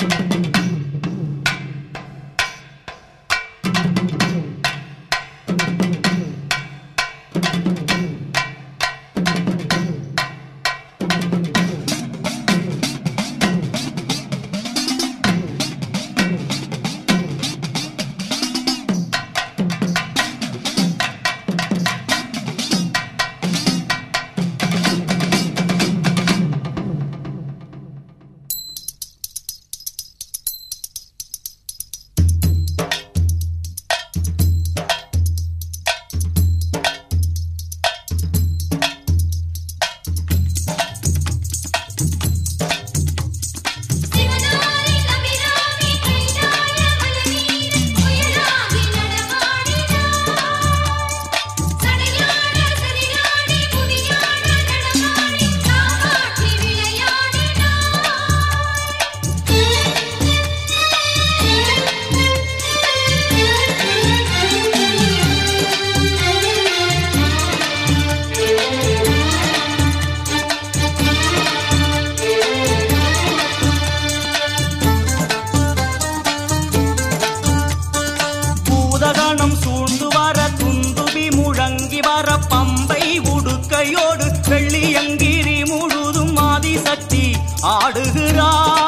சிவனாரி கவிராமி கைலாய மலநீர் புயலாகி நடமாடினார் சடையாட சரியாடி புதியாட நடமாடி காமாட்சி பூதகணம் சூழ்ந்து வர துந்துபி முழங்கி வர பம்பை உடுக்கையோடு வெள்ளியங்கிரி முழுதும் ஆதிசக்தி ஆடுகிறார்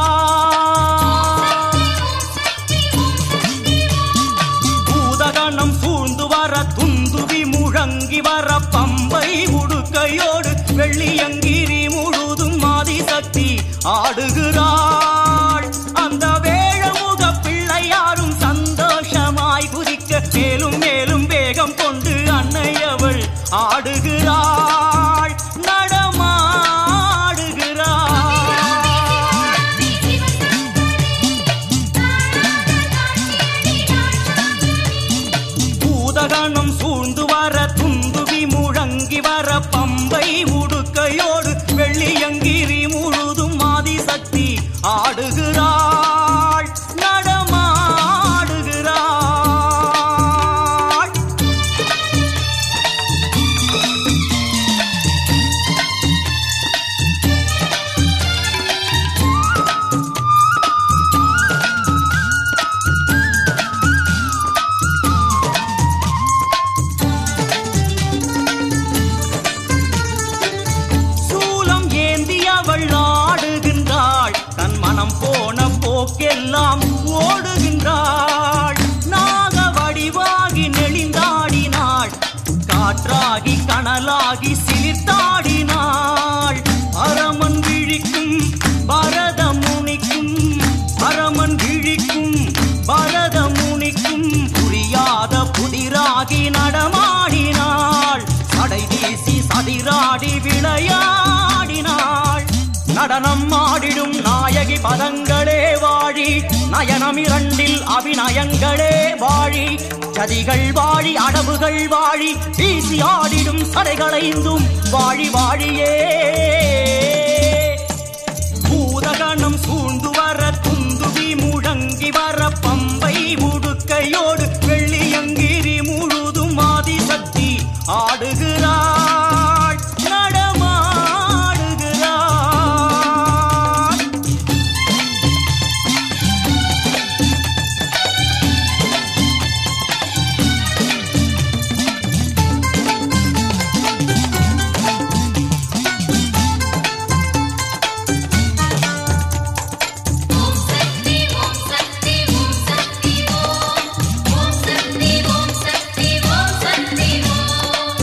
பூதகணம் சூழ்ந்து வர துந்துபி முழங்கி வர பம்பை உடுக்கையோடு வெள்ளியங்கிரி முழுதும் ஆதிசக்தி ஆடுகிறாள் அந்த வேழமுக பிள்ளையாரும் சந்தோஷமாய் குதிக்க மேலும் மேலும் வேகம் கொண்டு அன்னை அவள் ஆடுகிறாள் நடமாடுகிறாள் பூதகணம் சூழ்ந்து வர துந்துவி முழங்கி வர பம்பை உடுக்கையோடு வெள்ளியங்கிரி முழுதும் ஆதிசக்தி ஆடுகிறாள் நடமாடுகிறாள் சூலம் ஏந்தி அவள் ஆடுகின்றாள் தன் மனம் போன போக்கெல்லாம் ஓடுகின்றாள் நாக வடிவாகி நெளிந்தாடினாள் காற்றாகி கனலாகி சிலிர்த்தாடினாள் அரமன் விழிக்கும் பரத முனிக்கும் அரமன் விழிக்கும் பரத முனிக்கும் புரியாத புதிராகி நடமாடினாள் சடை வீசி சதிராடி விளையாடினாள் நடனம் ஆடிடும் நாயகி பதங்களே வாழி நயனம் இரண்டில் அபிநயங்களே வாழி சதிகள் வாழி அடவுகள் வாழி வீசி ஆடிடும் சடைகளைந்தும் வாழி வாழியே பூதகணம் சூழ்ந்து வர துந்துவி முழங்கி வர பம்பை முடுக்கையோடு வெள்ளியங்கிரி முழுதும் ஆதிசக்தி ஆடுகிறாள் நடமாடுகிறாள் ஓம் சக்தி ஓம் சக்தி ஓம் சக்தி ஓம் ஓம் சக்தி ஓம் சக்தி ஓம் சக்தி ஓம்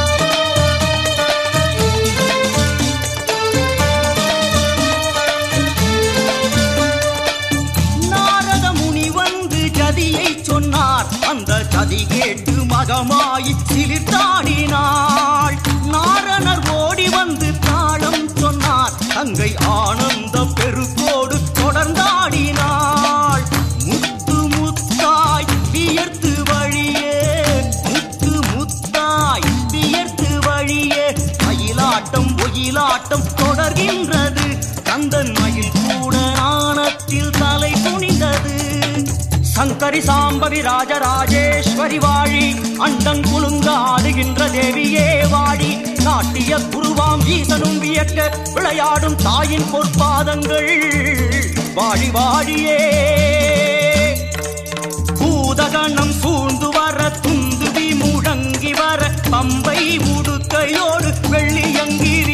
நாரத முனி வந்து ஜதியை சொன்னார் அந்த ஜதி கேட்டு மகமாய் சிலிர்த்தாடினாள் நாரணர் ஓடி வந்து தாளம் சொன்னார் தங்கை ஆனந்த பெருக்கோடு தொடர்ந்தாடினாள் முத்து முத்தாய் வியர்த்து வழியே முத்து முத்தாய் வியர்த்து வழியே மயிலாட்டம் ஒயிலாட்டம் தொடர்கின்றது கந்தன் மயில் கூட நாணத்தில் தலை குனிந்தது சங்கரி சாம்பவி ராஜராஜேஸ்வரி வாழி அண்டன் குலுங்க ஆடுகின்ற தேவியே வாழி நாட்டிய குருவாம் ஈசனும் வியக்க விளையாடும் தாயின் பொற்பாதங்கள் வாழி வாழியே பூதகணம் சூழ்ந்து வர துந்துவி முழங்கி வர பம்பை உடுக்கையோடு வெள்ளியங்கிரி